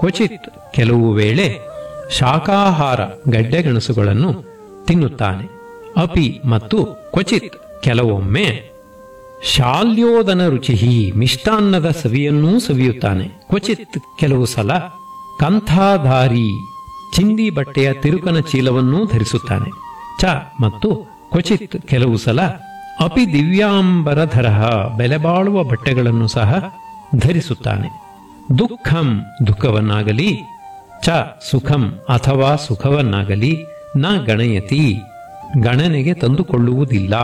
ಕ್ವಚಿತ್ ಕೆಲವು ವೇಳೆ ಶಾಕಾಹಾರ ಗಡ್ಡೆಗೆಣಸುಗಳನ್ನು ತಿನ್ನುತ್ತಾನೆ ಅಪಿ ಮತ್ತು ಕ್ವಚಿತ್ ಕೆಲವೊಮ್ಮೆ ಶಾಲ್ಯೋದನ ರುಚಿ ಮಿಷ್ಟಾನ್ನದ ಸವಿಯನ್ನೂ ಸವಿಯುತ್ತಾನೆ ಕ್ವಚಿತ್ ಕೆಲವು ಸಲ ಕಂಥಾಧಾರಿ ಚಿಂದಿ ಬಟ್ಟೆಯ ತಿರುಕನ ಚೀಲವನ್ನೂ ಧರಿಸುತ್ತಾನೆ ಚ ಮತ್ತು ಕ್ವಚಿತ್ ಕೆಲವು ಸಲ ಅಪಿ ದಿವ್ಯಾಂಬರಧರ ಬೆಲೆಬಾಳುವ ಬಟ್ಟೆಗಳನ್ನು ಸಹ ಧರಿಸುತ್ತಾನೆ ದುಃಖಂ ದುಃಖವನ್ನಾಗಲಿ ಚ ಸುಖಂ ಅಥವಾ ಸುಖವನ್ನಾಗಲಿ ನ ಗಣಯತಿ ಗಣನೆಗೆ ತಂದುಕೊಳ್ಳುವುದಿಲ್ಲ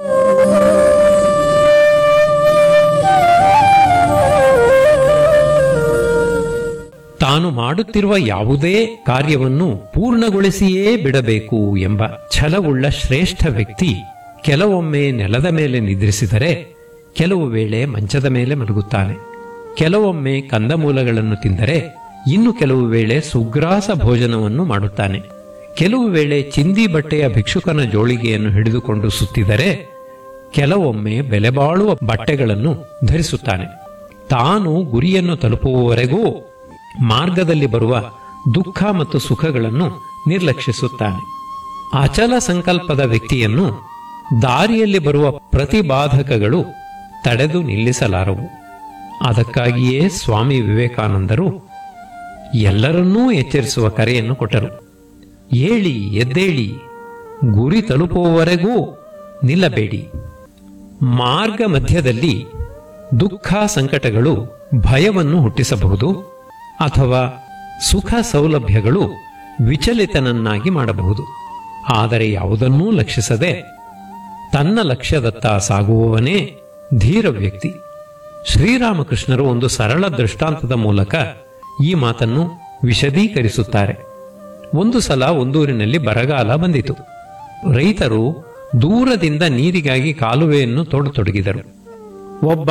ತಾನು ಮಾಡುತ್ತಿರುವ ಯಾವುದೇ ಕಾರ್ಯವನ್ನು ಪೂರ್ಣಗೊಳಿಸಿಯೇ ಬಿಡಬೇಕು ಎಂಬ ಛಲವುಳ್ಳ ಶ್ರೇಷ್ಠ ವ್ಯಕ್ತಿ ಕೆಲವೊಮ್ಮೆ ನೆಲದ ಮೇಲೆ ನಿದ್ರಿಸಿದರೆ ಕೆಲವು ವೇಳೆ ಮಂಚದ ಮೇಲೆ ಮಲಗುತ್ತಾನೆ ಕೆಲವೊಮ್ಮೆ ಕಂದಮೂಲಗಳನ್ನು ತಿಂದರೆ ಇನ್ನು ಕೆಲವು ವೇಳೆ ಸುಗ್ರಾಸ ಭೋಜನವನ್ನು ಮಾಡುತ್ತಾನೆ ಕೆಲವು ವೇಳೆ ಚಿಂದಿ ಬಟ್ಟೆಯ ಭಿಕ್ಷುಕನ ಜೋಳಿಗೆಯನ್ನು ಹಿಡಿದುಕೊಂಡು ಸುತ್ತಿದರೆ ಕೆಲವೊಮ್ಮೆ ಬೆಲೆಬಾಳುವ ಬಟ್ಟೆಗಳನ್ನು ಧರಿಸುತ್ತಾನೆ ತಾನು ಗುರಿಯನ್ನು ತಲುಪುವವರೆಗೂ ಮಾರ್ಗದಲ್ಲಿ ಬರುವ ದುಃಖ ಮತ್ತು ಸುಖಗಳನ್ನು ನಿರ್ಲಕ್ಷಿಸುತ್ತಾನೆ ಅಚಲ ಸಂಕಲ್ಪದ ವ್ಯಕ್ತಿಯನ್ನು ದಾರಿಯಲ್ಲಿ ಬರುವ ಪ್ರತಿಬಾಧಕಗಳು ತಡೆದು ನಿಲ್ಲಿಸಲಾರವು ಅದಕ್ಕಾಗಿಯೇ ಸ್ವಾಮಿ ವಿವೇಕಾನಂದರು ಎಲ್ಲರನ್ನೂ ಎಚ್ಚರಿಸುವ ಕರೆಯನ್ನು ಕೊಟ್ಟರು ಏಳಿ ಎದ್ದೇಳಿ ಗುರಿ ತಲುಪುವವರೆಗೂ ನಿಲ್ಲಬೇಡಿ ಮಾರ್ಗ ಮಧ್ಯದಲ್ಲಿ ದುಃಖ ಸಂಕಟಗಳು ಭಯವನ್ನು ಹುಟ್ಟಿಸಬಹುದು ಅಥವಾ ಸುಖ ಸೌಲಭ್ಯಗಳು ವಿಚಲಿತನನ್ನಾಗಿ ಮಾಡಬಹುದು ಆದರೆ ಯಾವುದನ್ನೂ ಲಕ್ಷಿಸದೆ ತನ್ನ ಲಕ್ಷ್ಯದತ್ತ ಸಾಗುವವನೇ ಧೀರ ವ್ಯಕ್ತಿ ಶ್ರೀರಾಮಕೃಷ್ಣರು ಒಂದು ಸರಳ ದೃಷ್ಟಾಂತದ ಮೂಲಕ ಈ ಮಾತನ್ನು ವಿಶದೀಕರಿಸುತ್ತಾರೆ ಒಂದು ಸಲ ಒಂದೂರಿನಲ್ಲಿ ಬರಗಾಲ ಬಂದಿತು ರೈತರು ದೂರದಿಂದ ನೀರಿಗಾಗಿ ಕಾಲುವೆಯನ್ನು ತೋಡತೊಡಗಿದರು ಒಬ್ಬ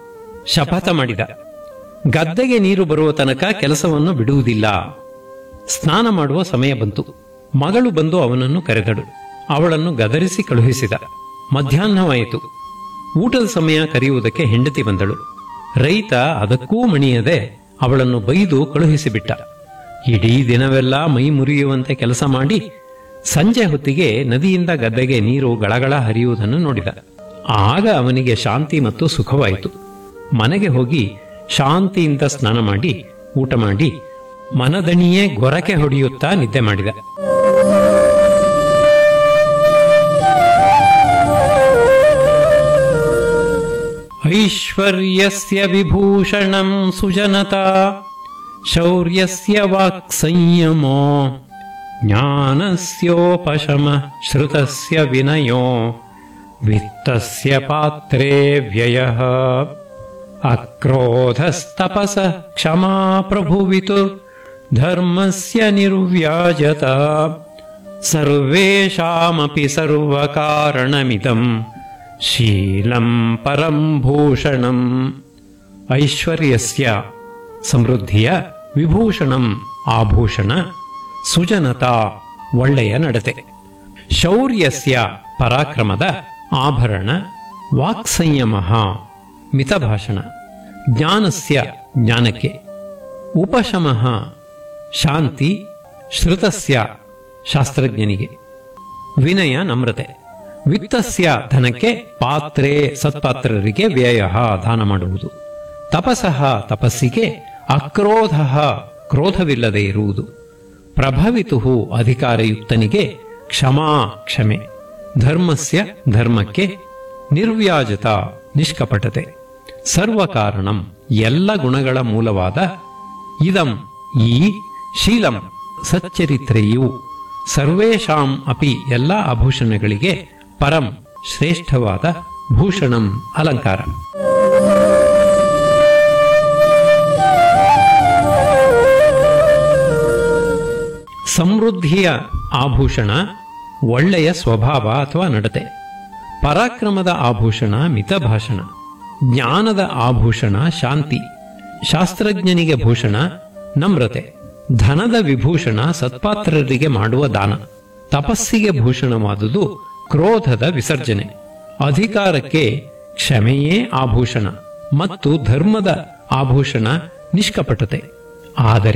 ಶಪಥ ಮಾಡಿದ ಗದ್ದೆಗೆ ನೀರು ಬರುವ ತನಕ ಕೆಲಸವನ್ನು ಬಿಡುವುದಿಲ್ಲ ಸ್ನಾನ ಮಾಡುವ ಸಮಯ ಬಂತು ಮಗಳು ಬಂದು ಅವನನ್ನು ಕರೆದಳು ಅವಳನ್ನು ಗದರಿಸಿ ಕಳುಹಿಸಿದ ಮಧ್ಯಾಹ್ನವಾಯಿತು ಊಟದ ಸಮಯ ಕರೆಯುವುದಕ್ಕೆ ಹೆಂಡತಿ ಬಂದಳು ರೈತ ಅದಕ್ಕೂ ಮಣಿಯದೆ ಅವಳನ್ನು ಬೈದು ಕಳುಹಿಸಿಬಿಟ್ಟ ಇಡೀ ದಿನವೆಲ್ಲ ಮೈ ಮುರಿಯುವಂತೆ ಕೆಲಸ ಮಾಡಿ ಸಂಜೆ ಹೊತ್ತಿಗೆ ನದಿಯಿಂದ ಗದ್ದೆಗೆ ನೀರು ಗಳಗಳ ಹರಿಯುವುದನ್ನು ನೋಡಿದ ಆಗ ಅವನಿಗೆ ಶಾಂತಿ ಮತ್ತು ಸುಖವಾಯಿತು ಮನೆಗೆ ಹೋಗಿ ಶಾಂತಿಯಿಂದ ಸ್ನಾನ ಮಾಡಿ ಊಟ ಮಾಡಿ ಮನದಣಿಯೇ ಗೊರಕೆ ಹೊಡೆಯುತ್ತಾ ನಿದ್ದೆ ಮಾಡಿದ ಐಶ್ವರ್ಯಸ್ಯ ವಿಭೂಷಣಂ ಸುಜನತಾ ಶೌರ್ಯಸ್ಯ ವಾಕ್ ಸಂಯಮೋ ಜ್ಞಾನಸ್ಯೋಪಶಮ ಶ್ರುತಸ್ಯ ವಿನಯೋ ವಿತ್ತಸ್ಯ ಪಾತ್ರೆ ವ್ಯಯಃ ಅಕ್ರೋಧಸ್ತಪಸ ಕ್ಷಮಾ ಪ್ರಭುವಿತು ಧರ್ಮಸ್ಯ ನಿರ್ವ್ಯಾಜತ ಸರ್ವೇಷಾಮಪಿ ಸರ್ವಕಾರಣಮಿದಂ ಶೀಲಂ ಪರಂ ಭೂಷಣಂ ಐಶ್ವರ್ಯಸ್ಯ ಸಮೃದ್ಧಿಯ ವಿಭೂಷಣಂ ಆಭೂಷಣ ಸುಜನತಾ ಒಳ್ಳೆಯ ನಡತೆ ಶೌರ್ಯಸ್ಯ ಪರಾಕ್ರಮದ ಆಭರಣ ವಾಕ್ಸಂಯಮ ಮಿತಭಾಷಣ ಜ್ಞಾನಸ್ಯ ಜ್ಞಾನಕ್ಕೆ ಉಪಶಮಃ ಶಾಂತಿ ಶ್ರುತಸ್ಯ ಶಾಸ್ತ್ರಜ್ಞನಿಗೆ ವಿನಯ ನಮ್ರತೆ ವಿತ್ತಸ್ಯ ಧನಕ್ಕೆ ಪಾತ್ರೆ ಸತ್ಪಾತ್ರರಿಗೆ ವ್ಯಯ ದಾನ ಮಾಡುವುದು ತಪಸಃ ತಪಸ್ಸಿಗೆ ಅಕ್ರೋಧ ಕ್ರೋಧವಿಲ್ಲದೆ ಇರುವುದು ಪ್ರಭವಿತು ಅಧಿಕಾರಯುಕ್ತನಿಗೆ ಕ್ಷಮಾ ಕ್ಷಮೆ ಧರ್ಮಸ್ಯ ಧರ್ಮಕ್ಕೆ ನಿರ್ವ್ಯಾಜತ ನಿಷ್ಕಪಟತೆ ಸರ್ವಕಾರಣಂ ಎಲ್ಲ ಗುಣಗಳ ಮೂಲವಾದ ಇದಂ ಈ ಶೀಲಂ ಸಚ್ಚರಿತ್ರೆಯು ಸರ್ವೇಷಾಂ ಅಪಿ ಎಲ್ಲ ಆಭೂಷಣಗಳಿಗೆ ಪರಂ ಶ್ರೇಷ್ಠವಾದ ಭೂಷಣಂ ಅಲಂಕಾರ ಸಮೃದ್ಧಿಯ ಆಭೂಷಣ ಒಳ್ಳೆಯ ಸ್ವಭಾವ ಅಥವಾ ನಡತೆ ಪರಾಕ್ರಮದ ಆಭೂಷಣ ಮಿತಭಾಷಣ ಜ್ಞಾನದ ಆಭೂಷಣ ಶಾಂತಿ ಶಾಸ್ತ್ರಜ್ಞನಿಗೆ ಭೂಷಣ ನಮ್ರತೆ ಧನದ ವಿಭೂಷಣ ಸತ್ಪಾತ್ರರಿಗೆ ಮಾಡುವ ದಾನ ತಪಸ್ಸಿಗೆ ಭೂಷಣವಾದುದು ಕ್ರೋಧದ ವಿಸರ್ಜನೆ ಅಧಿಕಾರಕ್ಕೆ ಕ್ಷಮೆಯೇ ಆಭೂಷಣ ಮತ್ತು ಧರ್ಮದ ಆಭೂಷಣ ನಿಷ್ಕಪಟತೆ ಆದರೆ